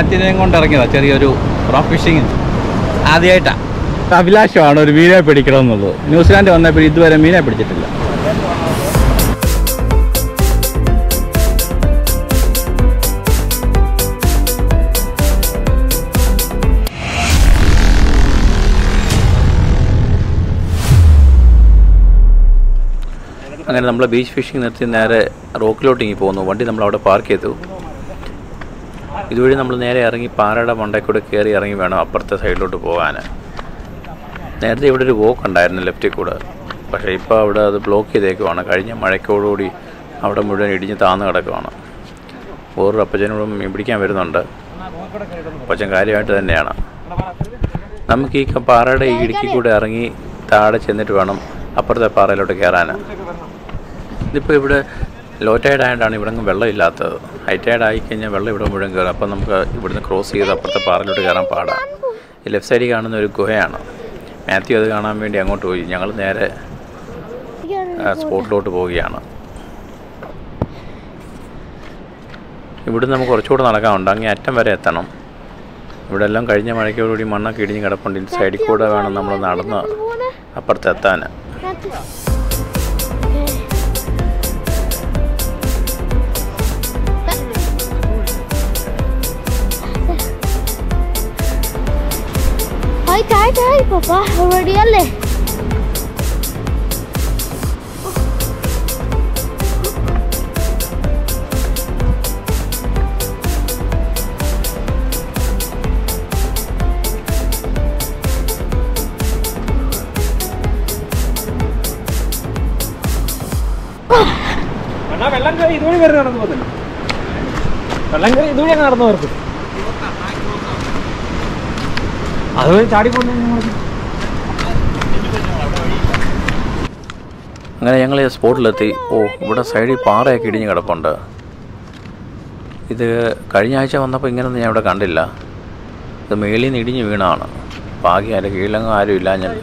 മാത്യുവിനെയും കൊണ്ട് ഇറങ്ങിയതാ ചെറിയൊരു റോക്ക് ഫിഷിങ് ആദ്യമായിട്ടാണ് അഭിലാഷമാണ് ഒരു മീനെ പിടിക്കണമെന്നുള്ളത് ന്യൂസിലാൻഡ് വന്നപ്പോൾ ഇതുവരെ മീനെ പിടിച്ചിട്ടില്ല അങ്ങനെ നമ്മൾ ബീച്ച് ഫിഷിംഗ് നിർത്തി നേരെ റോക്കിലോട്ട് ഇങ്ങി പോകുന്നു വണ്ടി നമ്മൾ അവിടെ പാർക്ക് ചെയ്തു ഇതുവഴി നമ്മൾ നേരെ ഇറങ്ങി പാറയുടെ മണ്ടയിൽ കൂടെ കയറി ഇറങ്ങി വേണം അപ്പുറത്തെ സൈഡിലോട്ട് പോകാൻ നേരത്തെ ഇവിടെ ഒരു വോക്ക് ഉണ്ടായിരുന്നു ലെഫ്റ്റിൽ കൂടെ പക്ഷേ ഇപ്പോൾ അവിടെ അത് ബ്ലോക്ക് ചെയ്തേക്കുവാണ് കഴിഞ്ഞ മഴയ്ക്കോടുകൂടി അവിടെ മുഴുവൻ ഇടിഞ്ഞ് താന്ന് കിടക്കുവാണ് വേറൊരു അപ്പച്ചനോടും മീൻ പിടിക്കാൻ വരുന്നുണ്ട് അപ്പച്ചൻ കാര്യമായിട്ട് തന്നെയാണ് നമുക്ക് ഈ ക- പാറയുടെ ഈ ഇടുക്കി കൂടെ ഇറങ്ങി താഴെ ചെന്നിട്ട് വേണം അപ്പുറത്തെ പാറയിലോട്ട് കയറാൻ ഇതിപ്പോൾ ഇവിടെ ലോ ടൈഡ് ആയതുകൊണ്ടാണ് ഇവിടെ ഒന്നും വെള്ളമില്ലാത്തത് ഹൈ ടൈഡ് ആയി കഴിഞ്ഞാൽ വെള്ളം ഇവിടെ മുഴുവൻ കയറും അപ്പം നമുക്ക് ഇവിടുന്ന് ക്രോസ് ചെയ്ത് അപ്പുറത്തെ പാറയിലോട്ട് കയറാൻ പാടാം ഈ ലെഫ്റ്റ് സൈഡിൽ കാണുന്ന ഒരു ഗുഹയാണ് മാത്യു അത് കാണാൻ വേണ്ടി അങ്ങോട്ട് പോയി ഞങ്ങൾ നേരെ ആ, സ്പോട്ടിലോട്ട് പോവുകയാണ് ഇവിടുന്ന് നമുക്ക് കുറച്ചുകൂടെ നടക്കാനുണ്ട് അങ്ങേ അറ്റം വരെ എത്തണം ഇവിടെ എല്ലാം കഴിഞ്ഞ മഴയ്ക്കോടുകൂടി മണ്ണൊക്കെ ഇടിഞ്ഞ് കിടപ്പുണ്ട് ഈ സൈഡിൽ കൂടെ വേണം നമ്മൾ നടന്ന് അപ്പുറത്തെത്താൻ Oi, tayo, tayo, papa. Already alle. അണ്ണാ വെള്ളം കയറി ഇതുവഴി കയറി നടന്നു പോകുന്നില്ല വെള്ളം കയറി ഇതുവഴി അങ്ങ് നടന്നു വരത്ത് അതുവഴി ചാടി പോകുന്നു അങ്ങനെ ഞങ്ങൾ ഈ സ്പോട്ടിലെത്തി ഓ ഇവിടെ സൈഡിൽ പാറയൊക്കെ ഇടിഞ്ഞ് കിടപ്പുണ്ട് ഇത് കഴിഞ്ഞ ആഴ്ച വന്നപ്പോൾ ഇങ്ങനൊന്നും ഞാൻ ഇവിടെ കണ്ടില്ല ഇത് മേളിൽ നിന്ന് ഇടിഞ്ഞ് വീണാണ് ഭാഗ്യം അതിൻ്റെ കീഴിലങ്ങും ആരും ഇല്ല ഞാൻ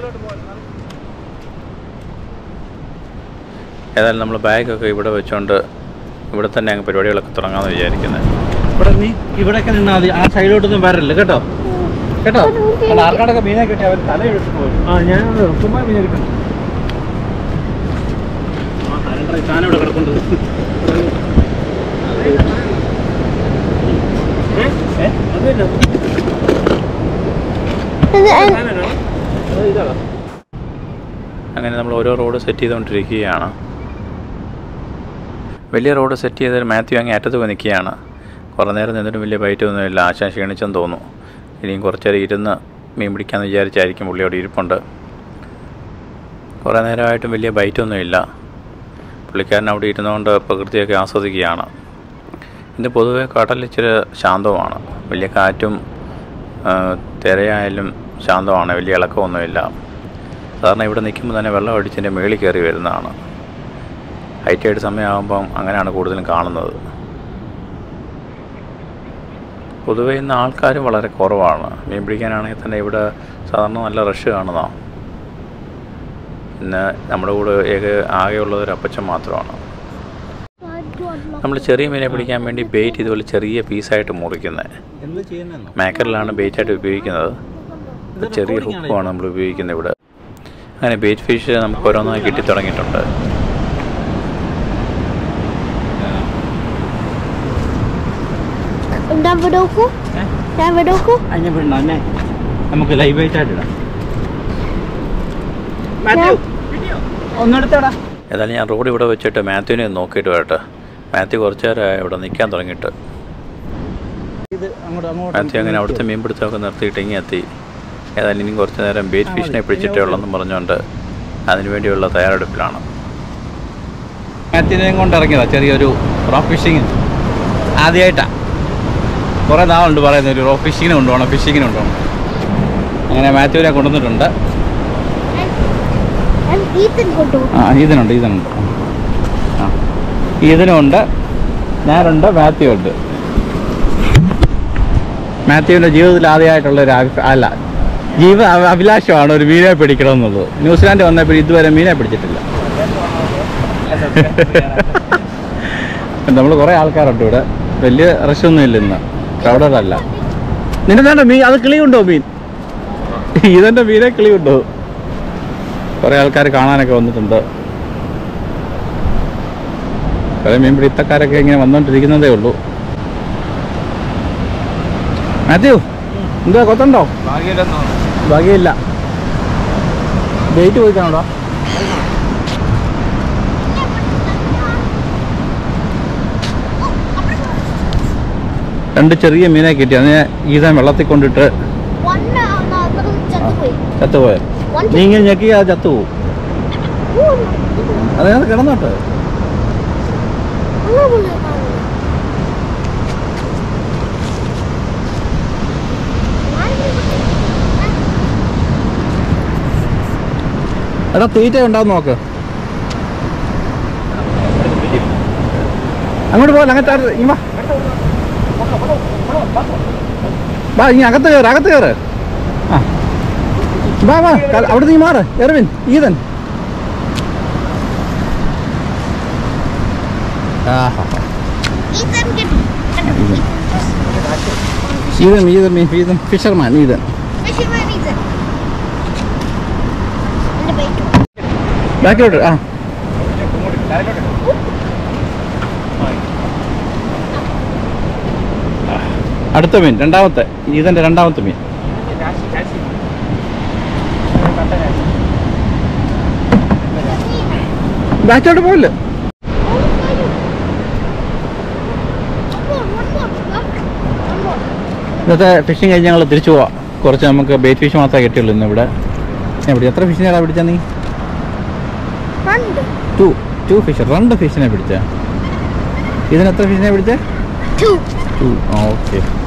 ഏതായാലും നമ്മൾ ബാഗൊക്കെ ഇവിടെ വെച്ചുകൊണ്ട് ഇവിടെ തന്നെ അങ്ങ് പരിപാടികളൊക്കെ തുടങ്ങാമെന്ന് വിചാരിക്കുന്നത് ഇവിടെ നീ ഇവിടെയൊക്കെ നിന്നാൽ മതി ആ സൈഡിലോട്ടൊന്നും വരല്ല കേട്ടോ കേട്ടോ അല്ല ആർക്കാടൊക്കെ മീനെ കിട്ടി അവർ തല എടുത്ത് പോയി ആ ഞാൻ ചുമ്മാ വിചാരിക്കുന്നു സാധനം ഇവിടെ കിടക്കുന്നത് അതല്ല ഇതാണോ അങ്ങനെ നമ്മൾ ഓരോ റോഡ് സെറ്റ് ചെയ്തുകൊണ്ടിരിക്കുകയാണ് വലിയ റോഡ് സെറ്റ് ചെയ്ത് മാത്യു അങ്ങ് അറ്റത്ത് പോയി നിൽക്കുകയാണ് കുറേ നേരം നിന്നിട്ട് വലിയ ബൈറ്റ് ഒന്നുമില്ല ആശാൻ ക്ഷീണിച്ചെന്ന് തോന്നുന്നു ഇനിയും കുറച്ച് നേരം ഇരുന്ന് മീൻ പിടിക്കാമെന്ന് വിചാരിച്ചായിരിക്കും പുള്ളി അവിടെ ഇരിപ്പുണ്ട് കുറേ നേരമായിട്ടും വലിയ ബൈറ്റൊന്നുമില്ല പുള്ളിക്കാരൻ അവിടെ ഇരുന്നുകൊണ്ട് പ്രകൃതിയൊക്കെ ആസ്വദിക്കുകയാണ് ഇന്ന് പൊതുവെ കടൽ ഇച്ചിരി ശാന്തവുമാണ് വലിയ കാറ്റും ആ, തിരയായാലും ശാന്തമാണ് വലിയ ഇളക്കമൊന്നുമില്ല സാധാരണ ഇവിടെ നിൽക്കുമ്പോൾ തന്നെ വെള്ളം അടിച്ചതിൻ്റെ മേളിൽ കയറി വരുന്നതാണ് ഹൈറ്റൈഡ് സമയമാകുമ്പം അങ്ങനെയാണ് കൂടുതലും കാണുന്നത് പൊതുവേ ഇന്ന് ആൾക്കാരും വളരെ കുറവാണ് മീൻ പിടിക്കാനാണെങ്കിൽ തന്നെ ഇവിടെ സാധാരണ നല്ല റഷ് കാണുന്നതാണ് ഇന്ന് നമ്മുടെ കൂടെ ഏക ആകെയുള്ളത് ഒരു അപ്പച്ചൻ മാത്രമാണ് നമ്മൾ ചെറിയ മീനെ പിടിക്കാൻ വേണ്ടി ബെയ്റ്റ് ഇതുപോലെ ചെറിയ പീസായിട്ട് മുറിക്കുന്നത് എന്ത് ചെയ്യുന്നതെന്നോ മേക്കറിലാണ് ബെയ്റ്റായിട്ട് ഉപയോഗിക്കുന്നത് ഇത് ചെറിയ ഹുക്കുമാണ് നമ്മൾ ഉപയോഗിക്കുന്നത് ഇവിടെ അങ്ങനെ ബെയ്റ്റ് ഫിഷ് നമുക്ക് ഓരോന്നായി കിട്ടി തുടങ്ങിയിട്ടുണ്ട് Dan videoku? Dan videoku? അതിനെ വിടണം അല്ലേ നമുക്ക് ലൈവ് ആയിട്ട് ഇടാം ഒന്നെടുത്തടാ ഏതായാലും ഞാൻ റോഡ് ഇവിടെ വെച്ചിട്ട് മാത്യുവിനെ ഒന്ന് നോക്കിയിട്ട് വരട്ടെ മാത്യു കുറച്ച് നേരം ഇവിടെ നിൽക്കാൻ തുടങ്ങിയിട്ട് ഇത് അങ്ങോട്ട് അങ്ങോട്ട് മാത്യു അങ്ങനെ അവിടുത്തെ മീൻ പിടുത്തമൊക്കെ നിർത്തിയിട്ട് ഇങ്ങനെ എത്തി ഏതായാലും ഇനി കുറച്ച് നേരം ബെയ്റ്റ് ഫിഷിനെ പിടിച്ചിട്ടേ ഉള്ളെന്ന് പറഞ്ഞുകൊണ്ട് അതിനുവേണ്ടിയുള്ള തയ്യാറെടുപ്പിലാണ് മാത്യുവിനെയും കൊണ്ട് ഇറങ്ങിയതാ ചെറിയൊരു റോക്ക് ഫിഷിങ് ആദ്യമായിട്ടാണ് കുറേ നാളുണ്ട് പറയുന്നത് ഒരു റോക്ക് ഫിഷിങ്ങിന് കൊണ്ടുപോകണം ഫിഷിങ്ങിന് കൊണ്ടുപോകണം അങ്ങനെ മാത്യുവിനെ കൊണ്ടുവന്നിട്ടുണ്ട് En Ethan കൊണ്ടു ആ ഇതിനുണ്ട് ഇതിനുണ്ട് ആ ഇതിനുണ്ട് ഞാനുണ്ട് മാത്യു ഉണ്ട് മാത്യുവിൻ്റെ ജീവിതത്തിൽ ആദ്യമായിട്ടുള്ള ഒരു അഭി- അല്ല ജീവ അഭി- അഭിലാഷമാണ് ഒരു മീനെ പിടിക്കണം എന്നുള്ളത് ന്യൂസിലാൻഡ് വന്നപ്പോൾ ഇതുവരെ മീനെ പിടിച്ചിട്ടില്ല നമ്മൾ കുറേ ആൾക്കാരുണ്ട് ഇവിടെ വലിയ റഷൊന്നും ഇല്ല ഇന്ന് ക്രൗഡഡ് അല്ല നിന്റെ വേണ്ട മീൻ അത് കിളിയുണ്ടോ മീൻ ഇതെന്റെ മീനെ കിളിയുണ്ടോ കുറെ ആൾക്കാർ കാണാനൊക്കെ വന്നിട്ടുണ്ട് കുറെ മീൻ പിടുത്തക്കാരൊക്കെ ഇങ്ങനെ വന്നോണ്ടിരിക്കുന്നതേ ഉള്ളൂ മാത്യു എന്താ കൊത്തുണ്ടോ ഭാഗ്യമില്ല വെയിറ്റ് പോയി കാണോടാ രണ്ട് ചെറിയ മീനെ കിട്ടി അതിനെ ഈതാൻ വെള്ളത്തിൽ കൊണ്ടിട്ട് One uh, another ചത്തുപോയി. ചത്തുപോയ One നീ ഇങ്ങനെ ഞെക്കി അത് ചത്തുപോകും Oh, അതിനകത്ത് കിടന്നോട്ടെ അങ്ങനെ പോലെ കാണുന്നു. എടാ തീറ്റ ഉണ്ടാവും നോക്ക് അങ്ങോട്ട് പോലെ അങ്ങോട്ട് ആര് ഇങ്ങ് വാ വാ ഇനി അകത്ത് കയറ് അകത്ത് കയറ് ആ വാ വാ കാൽ- അവിടെ നീ മാറ് എർവിൻ ഈതൻ ആഹാ Ethan, get ഈതൻ ഈതൻ മീൻ Ethan fisherman Ethan fisherman Ethan. എന്റെ bait. ബാക്കിലോട്ട് ആ അടുത്ത മീൻ രണ്ടാമത്തെ ഈതൻ്റെ രണ്ടാമത്തെ മീൻ ബാക്കിലോട്ട് പോയില്ല One more, one more, papa. One more. ഇന്നത്തെ ഫിഷിങ് കഴിഞ്ഞ് ഞങ്ങൾ തിരിച്ചു പോവാം കുറച്ച് നമുക്ക് ബേറ്റ് ഫിഷ് മാത്രമേ കിട്ടിയുള്ളൂ ഇന്ന് ഇവിടെ എവിടെ എത്ര ഫിഷിനെടാ പിടിച്ച നീ രണ്ട് ടു ടു ഫിഷ് രണ്ട് ഫിഷിനെ പിടിച്ച ഇതിന് എത്ര ഫിഷിനെ പിടിച്ചേ two ടു ആ ഓക്കെ